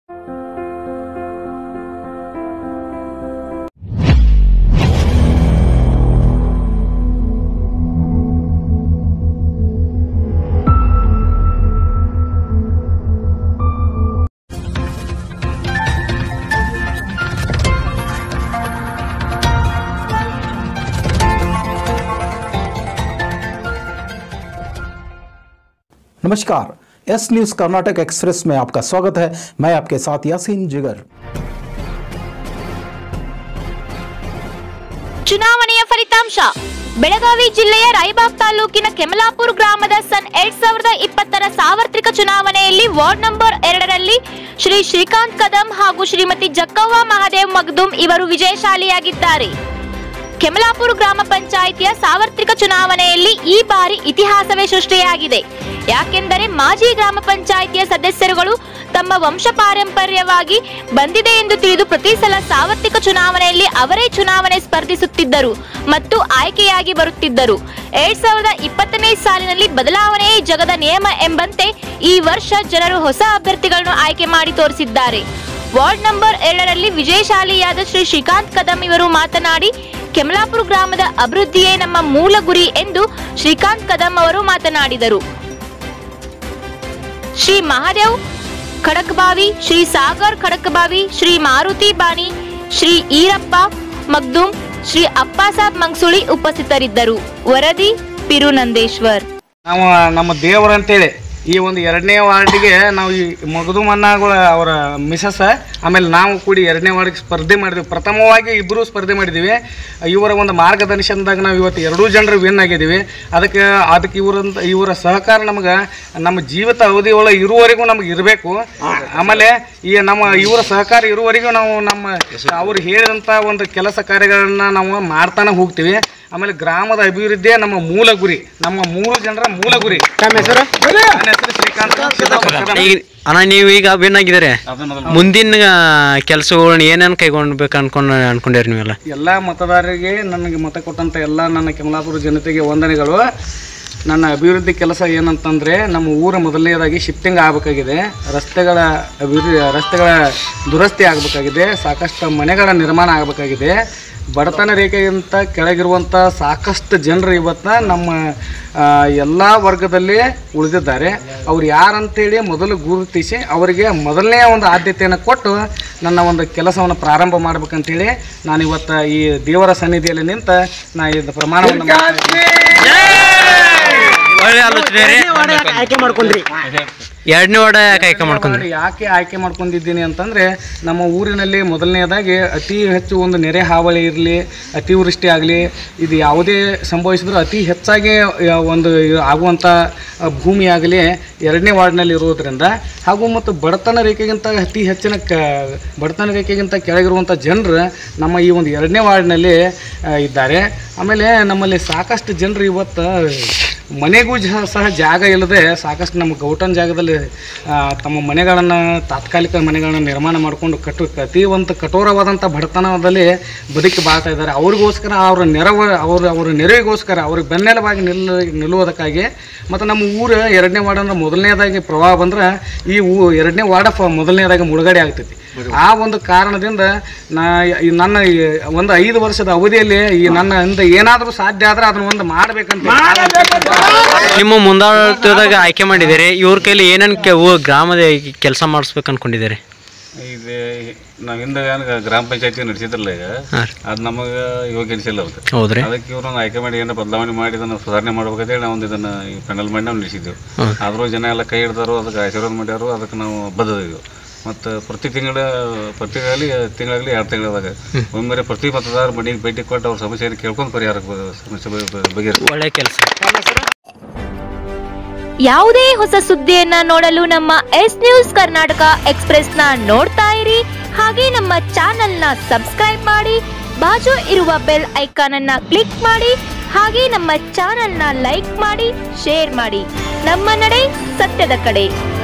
नमस्कार S news Karnataka express में आपका स्वागत है मैं आपके साथ यासीन जिगर ಚುನಾವಣೆಯ ಫಲಿತಾಂಶ ಬೆಳಗಾವಿ ಜಿಲ್ಲೆಯ ರಾಯಬಾಗ್ ತಾಲೂಕಿನ ಕೆಮಲಾಪುರ ಗ್ರಾಮದ ಸನ್ ಎರಡ್ ಸಾವಿರದ ಇಪ್ಪತ್ತರ ಸಾರ್ವತ್ರಿಕ ಚುನಾವಣೆಯಲ್ಲಿ ವಾರ್ಡ್ ನಂಬರ್ ಎರಡರಲ್ಲಿ ಶ್ರೀ ಶ್ರೀಕಾಂತ್ ಕದಂ ಹಾಗೂ ಶ್ರೀಮತಿ ಜಕ್ಕವ್ವ ಮಹಾದೇವ್ ಮಗ್ದುಮ್ ಇವರು ವಿಜಯಶಾಲಿಯಾಗಿದ್ದಾರೆ ಕೆಮಲಾಪುರ ಗ್ರಾಮ ಪಂಚಾಯಿತಿಯ ಸಾರ್ವತ್ರಿಕ ಚುನಾವಣೆಯಲ್ಲಿ ಈ ಬಾರಿ ಇತಿಹಾಸವೇ ಸೃಷ್ಟಿಯಾಗಿದೆ ಯಾಕೆಂದರೆ ಮಾಜಿ ಗ್ರಾಮ ಪಂಚಾಯಿತಿಯ ಸದಸ್ಯರುಗಳು ತಮ್ಮ ವಂಶ ಪಾರಂಪರ್ಯವಾಗಿ ಬಂದಿದೆ ಎಂದು ತಿಳಿದು ಪ್ರತಿ ಸಲ ಸಾರ್ವತ್ರಿಕ ಚುನಾವಣೆಯಲ್ಲಿ ಅವರೇ ಚುನಾವಣೆ ಸ್ಪರ್ಧಿಸುತ್ತಿದ್ದರು ಮತ್ತು ಆಯ್ಕೆಯಾಗಿ ಬರುತ್ತಿದ್ದರು ಎರಡ್ ಸಾವಿರದ ಇಪ್ಪತ್ತನೇ ಸಾಲಿನಲ್ಲಿ ಬದಲಾವಣೆಯೇ ಜಗದ ನಿಯಮ ಎಂಬಂತೆ ಈ ವರ್ಷ ಜನರು ಹೊಸ ಅಭ್ಯರ್ಥಿಗಳನ್ನು ಆಯ್ಕೆ ಮಾಡಿ ತೋರಿಸಿದ್ದಾರೆ ವಾರ್ಡ್ ನಂಬರ್ ಎರಡರಲ್ಲಿ ವಿಜಯಶಾಲಿಯಾದ ಶ್ರೀ ಶ್ರೀಕಾಂತ್ ಕದಂ ಇವರು ಮಾತನಾಡಿ ಕೆಮಲಾಪುರ ಗ್ರಾಮದ ಅಭಿವೃದ್ಧಿಯೇ ನಮ್ಮ ಮೂಲ ಗುರಿ ಎಂದು ಶ್ರೀಕಾಂತ್ ಕದಂ ಅವರು ಮಾತನಾಡಿದರು ಶ್ರೀ ಮಹಾದೇವ್ ಖಡಕ್ಬಾವಿ ಶ್ರೀ ಸಾಗರ್ ಖಡಕ್ಬಾವಿ ಶ್ರೀ ಮಾರುತಿ ಬಾಣಿ ಶ್ರೀ ಈರಪ್ಪ ಮಗ್ದುಮ್ ಶ್ರೀ ಅಪ್ಪಾಸಾಬ್ ಮಂಗ್ಸುಳಿ ಉಪಸ್ಥಿತರಿದ್ದರು ವರದಿ ಪಿರುನಂದೇಶ್ವರ್ ನಾವು ನಮ್ಮ ದೇವರು ಅಂತೇಳಿ ಈ ಒಂದು ಎರಡನೇ ವಾರ್ಡಿಗೆ ನಾವು ಈ ಮಗದು ಮನ್ನಾಗಳ ಅವರ ಮಿಸಸ್ ಆಮೇಲೆ ನಾವು ಕೂಡಿ ಎರಡನೇ ವಾರ್ಡಿಗೆ ಸ್ಪರ್ಧೆ ಮಾಡಿದ್ವಿ ಪ್ರಥಮವಾಗಿ ಇಬ್ಬರು ಸ್ಪರ್ಧೆ ಮಾಡಿದ್ದೀವಿ ಇವರ ಒಂದು ಮಾರ್ಗದರ್ಶನದಾಗ ನಾವು ಇವತ್ತು ಎರಡೂ ಜನರು ವಿನ್ ಆಗಿದ್ದೀವಿ ಅದಕ್ಕೆ ಅದಕ್ಕೆ ಇವರಂತ ಇವರ ಸಹಕಾರ ನಮಗೆ ನಮ್ಮ ಜೀವಿತ ಅವಧಿ ಒಳಗೆ ಇರುವವರೆಗೂ ನಮಗೆ ಇರಬೇಕು ಆಮೇಲೆ ಈ ನಮ್ಮ ಇವರ ಸಹಕಾರ ಇರುವವರೆಗೂ ನಾವು ನಮ್ಮ ಅವ್ರು ಹೇಳಿದಂಥ ಒಂದು ಕೆಲಸ ಕಾರ್ಯಗಳನ್ನ ನಾವು ಮಾಡ್ತಾನೆ ಹೋಗ್ತೀವಿ ಆಮೇಲೆ ಗ್ರಾಮದ ಅಭಿವೃದ್ಧಿಯೇ ನಮ್ಮ ಮೂಲ ಗುರಿ ನಮ್ಮ ಮೂರು ಜನರ ಮೂಲ ಗುರಿ ನಮ್ಮ ಹೆಸರು ನನ್ನ ಹೆಸರು ಶ್ರೀಕಾಂತ್ ಕದಂ. ಈಗ ಅಣ್ಣ ನೀವು ಈಗ ವಿನ್ ಆಗಿದ್ದಾರೆ ಮುಂದಿನ ಕೆಲಸಗಳನ್ನ ಏನೇನು ಕೈಗೊಳ್ಬೇಕು ಅನ್ಕೊಂಡು ಅನ್ಕೊಂಡಿರಿ ನೀವೆಲ್ಲ ಎಲ್ಲ ಮತದಾರರಿಗೆ ನನಗೆ ಮತ ಕೊಟ್ಟಂಥ ಎಲ್ಲ ನನ್ನ ಕೆಮಲಾಪುರ ಜನತೆಗೆ ವಂದನೆಗಳು ನನ್ನ ಅಭಿವೃದ್ಧಿ ಕೆಲಸ ಏನಂತಂದರೆ ನಮ್ಮ ಊರ ಮೊದಲನೇದಾಗಿ ಶಿಫ್ಟಿಂಗ್ ಆಗಬೇಕಾಗಿದೆ ರಸ್ತೆಗಳ ಅಭಿವೃದ್ಧಿ ರಸ್ತೆಗಳ ದುರಸ್ತಿ ಆಗಬೇಕಾಗಿದೆ ಸಾಕಷ್ಟು ಮನೆಗಳ ನಿರ್ಮಾಣ ಆಗಬೇಕಾಗಿದೆ ಬಡತನ ರೇಖೆಗಿಂತ ಕೆಳಗಿರುವಂಥ ಸಾಕಷ್ಟು ಜನರು ಇವತ್ತು ನಮ್ಮ ಎಲ್ಲ ವರ್ಗದಲ್ಲಿ ಉಳಿದಿದ್ದಾರೆ ಅವ್ರು ಯಾರಂತೇಳಿ ಮೊದಲು ಗುರುತಿಸಿ ಅವರಿಗೆ ಮೊದಲನೇ ಒಂದು ಆದ್ಯತೆಯನ್ನು ಕೊಟ್ಟು ನನ್ನ ಒಂದು ಕೆಲಸವನ್ನು ಪ್ರಾರಂಭ ಮಾಡ್ಬೇಕಂತೇಳಿ ನಾನು ಇವತ್ತು ಈ ದೇವರ ಸನ್ನಿಧಿಯಲ್ಲಿ ನಿಂತ ನಾ ಇದು ಪ್ರಮಾಣವನ್ನು ಮಾಡ್ತಾ ಇದ್ದೀನಿ. ಒಳ್ಳೆ ಆಲೋಚನೆ ರೀ ಎರಡನೇ ವಾರ್ಡ್ ಯಾಕೆ ಆಯ್ಕೆ ಮಾಡ್ಕೊಂಡ್ರಿ ಮಾಡಿ ಯಾಕೆ ಆಯ್ಕೆ ಮಾಡ್ಕೊಂಡಿದ್ದೀನಿ ಅಂತಂದರೆ ನಮ್ಮ ಊರಿನಲ್ಲಿ ಮೊದಲನೆಯದಾಗಿ ಅತಿ ಹೆಚ್ಚು ಒಂದು ನೆರೆ ಹಾವಳಿ ಇರಲಿ ಅತಿವೃಷ್ಟಿ ಆಗಲಿ ಇದು ಯಾವುದೇ ಸಂಭವಿಸಿದ್ರು ಅತಿ ಹೆಚ್ಚಾಗಿ ಆ, ಒಂದು ಆಗುವಂಥ ಆ, ಭೂಮಿ ಆಗಲಿ ಎರಡನೇ ವಾರ್ಡ್ನಲ್ಲಿ ಇರೋದ್ರಿಂದ ಹಾಗೂ ಮತ್ತು ಬಡತನ ರೇಖೆಗಿಂತ ಅತಿ ಹೆಚ್ಚಿನ ಕ ಬಡತನ ರೇಖೆಗಿಂತ ಕೆಳಗಿರುವಂಥ ಜನರು ನಮ್ಮ ಈ ಒಂದು ಎರಡನೇ ವಾರ್ಡ್ನಲ್ಲಿ ಆ, ಇದ್ದಾರೆ ಆಮೇಲೆ ನಮ್ಮಲ್ಲಿ ಸಾಕಷ್ಟು ಜನರು ಇವತ್ತು ಮನೆಗೂ ಜ ಸಹ ಜಾಗ ಇಲ್ಲದೆ ಸಾಕಷ್ಟು ನಮ್ಮ ಗೌಟನ್ ಜಾಗದಲ್ಲಿ ಆ, ತಮ್ಮ ಮನೆಗಳನ್ನು ತಾತ್ಕಾಲಿಕ ಮನೆಗಳನ್ನು ನಿರ್ಮಾಣ ಮಾಡಿಕೊಂಡು ಕಟ್ಟು ಅತಿ ಒಂದು ಕಠೋರವಾದಂಥ ಬಡತನದಲ್ಲಿ ಬದುಕಿ ಬಾಳ್ತಾ ಇದ್ದಾರೆ ಅವ್ರಿಗೋಸ್ಕರ ಅವರ ನೆರವು ಅವ್ರ ಅವರ ನೆರವಿಗೋಸ್ಕರ ಅವ್ರಿಗೆ ಬೆನ್ನೆಲುಬಾಗಿ ನಿಲ್ಲ ನಿಲ್ಲುವುದಕ್ಕಾಗಿ ಮತ್ತು ನಮ್ಮ ಊರು ಎರಡನೇ ವಾರ್ಡ್ ಅಂದ್ರೆ ಮೊದಲನೇದಾಗಿ ಪ್ರವಾಹ ಬಂದ್ರೆ ಈ ಊ ಎರಡನೇ ವಾರ್ಡ ಫ ಮೊದಲನೇದಾಗಿ ಮುಳುಗಡೆ ಆಗ್ತೈತಿ ಆ ಒಂದು ಕಾರಣದಿಂದ ನಾ ಈ ನನ್ನ ಈ ಒಂದು ಐದು ವರ್ಷದ ಅವಧಿಯಲ್ಲಿ ಈ ನನ್ನ ಇಂದ ಏನಾದರೂ ಸಾಧ್ಯ ಆದ್ರೆ ಅದನ್ನ ಒಂದು ಮಾಡ್ಬೇಕಂತ ನಿಮ್ಮ ಮುಂದಾಳತ್ವದಾಗ ಆಯ್ಕೆ ಮಾಡಿದ್ದೀರಿ ಇವ್ರ ಕೈಲಿ ಏನೇನು ಕೆ ಊ- ಗ್ರಾಮದ ಕೆಲಸ ಮಾಡಿಸ್ಬೇಕು ಅನ್ಕೊಂಡಿದ್ದೀರಿ ಇದು ನಾವು ಹಿಂದೆ ಏನು ಗ್ರಾಮ ಪಂಚಾಯತಿ ನಡೆಸಿದ್ರಲ್ಲ ಈಗ ಹಾಂ ರೀ ಅದು ನಮಗೆ ಯೋಗ್ಯ ಅನಿಸಿಲ್ಲ ಅದಕ್ಕೆ ಹೌದ್ರಿ ಅದಕ್ಕೆ ಇವ್ರನ್ನ ಆಯ್ಕೆ ಮಾಡಿ ಏನೋ ಬದಲಾವಣೆ ಮಾಡಿ ಇದನ್ನು ಸುಧಾರಣೆ ಮಾಡ್ಬೇಕಂತೇಳಿ ನಾವು ಒಂದು ಇದನ್ನು ಈ ಪೆನಲ್ ಮಾಡಿ ನಾವು ನಡೆಸಿದ್ದೆವು ಆದರೂ ಜನ ಎಲ್ಲ ಕೈ ಹಿಡ್ದಾರು ಅದಕ್ಕೆ ಆಶೀರ್ವಾದ ಮಾಡ್ಯಾರು ಅದಕ್ಕೆ ನಾವು ಬದ್ಧದೆವು ಮತ್ತು ಪ್ರತಿ ತಿಂಗಳ ಪ್ರತಿ ಆಗಲಿ ತಿಂಗಳಾಗಲಿ ಎರಡು ತಿಂಗಳದಾಗ ಒಮ್ಮೆ ಪ್ರತಿ ಮತದಾರ ಮನೆಗೆ ಭೇಟಿ ಕೊಟ್ಟು ಅವ್ರ ಸಮಸ್ಯೆಯನ್ನು ಕೇಳ್ಕೊಂಡು ಪರಿಹಾರ ಸಮಸ್ಯೆ ಬಗೆ- ಬಗೆಹರಿಸ್ಬೇಕು ಒಳ್ಳೆ ಕೆಲಸ ಯಾವುದೇ ಹೊಸ ಸುದ್ದಿಯನ್ನ ನೋಡಲು ನಮ್ಮ ಎಸ್ ನ್ಯೂಸ್ ಕರ್ನಾಟಕ ಎಕ್ಸ್ಪ್ರೆಸ್ ನ ನೋಡ್ತಾ ಇರಿ ಹಾಗೆ ನಮ್ಮ ಚಾನೆಲ್ ನ ಸಬ್ಸ್ಕ್ರೈಬ್ ಮಾಡಿ ಬಾಜು ಇರುವ ಬೆಲ್ ಐಕಾನ್ ಅನ್ನ ಕ್ಲಿಕ್ ಮಾಡಿ ಹಾಗೆ ನಮ್ಮ ಚಾನೆಲ್ ನ ಲೈಕ್ ಮಾಡಿ ಶೇರ್ ಮಾಡಿ ನಮ್ಮ ನಡೆ ಸತ್ಯದ ಕಡೆ